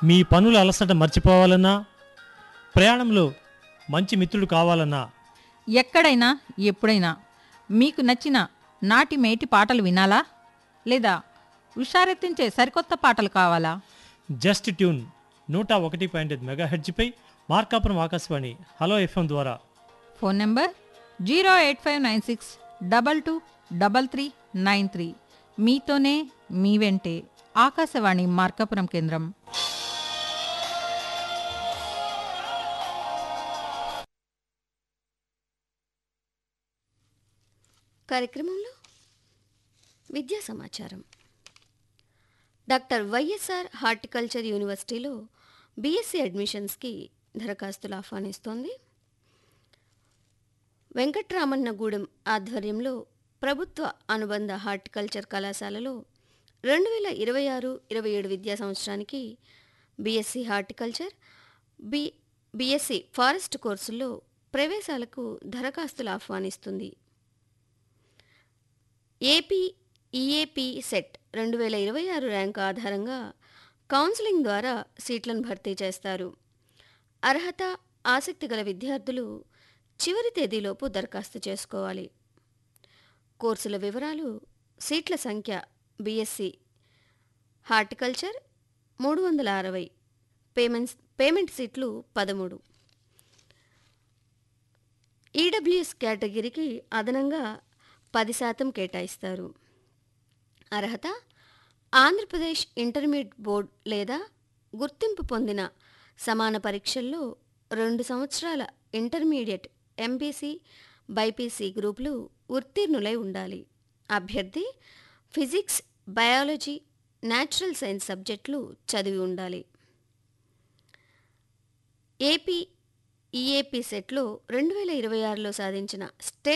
మీ పనుల అలసట మర్చిపోవాలన్నా ప్రయాణంలో మంచి మిత్రుడు కావాలన్నా ఎక్కడైనా ఎప్పుడైనా మీకు నచ్చిన నాటి మేటి పాటలు వినాలా లేదా ఉషారెత్తించే సరికొత్త పాటలు కావాలా జస్ట్ ట్యూన్ నూట ఒకటి పాయింట్ ఐదు మెగా హెడ్జ్పై మార్కాపురం ఆకాశవాణి హలో ఎఫ్ఎం ద్వారా phone number zero eight five nine six double two double three nine three మీతోనే మీ వెంటే ఆకాశవాణి మార్కాపురం కేంద్రం కార్యక్రమంలో విద్యా సమాచారం డాక్టర్ వైఎస్ఆర్ హార్టికల్చర్ యూనివర్సిటీలో బీఎస్సీ అడ్మిషన్స్కి దరఖాస్తులు ఆహ్వానిస్తోంది వెంకట్రామన్నగూడెం ఆధ్వర్యంలో ప్రభుత్వ అనుబంధ హార్టికల్చర్ కళాశాలలో రెండు వేల ఇరవై ఆరు ఇరవై ఏడు విద్యా సంవత్సరానికి BSc horticulture B BSc forest కోర్సుల్లో ప్రవేశాలకు దరఖాస్తులు ఆహ్వానిస్తుంది ఏపీ ఈఏపీ సెట్ రెండు వేల ఇరవై ఆరు ర్యాంకు ఆధారంగా కౌన్సిలింగ్ ద్వారా సీట్లను భర్తీ చేస్తారు అర్హత ఆసక్తి గల విద్యార్థులు చివరి తేదీలోపు దరఖాస్తు చేసుకోవాలి కోర్సుల వివరాలు సీట్ల సంఖ్య బీఎస్సీ హార్టికల్చర్ మూడు వందల అరవై పేమెంట్స్ పేమెంట్ సీట్లు పదమూడు ఈడబ్ల్యూఎస్ కేటగిరీకి అదనంగా పది శాతం కేటాయిస్తారు అర్హత ఆంధ్రప్రదేశ్ ఇంటర్మీడియట్ బోర్డ్ లేదా గుర్తింపు పొందిన సమాన పరీక్షల్లో రెండు సంవత్సరాల ఇంటర్మీడియట్ ఎంపీసీ బైపీసీ గ్రూపులు ఉత్తీర్ణులై ఉండాలి అభ్యర్థి ఫిజిక్స్ బయాలజీ న్యాచురల్ సైన్స్ సబ్జెక్టులు చదివి ఉండాలి ఏపీ ఈఏపీ సెట్లో రెండు వేల ఇరవై ఆరులో సాధించిన స్టేట్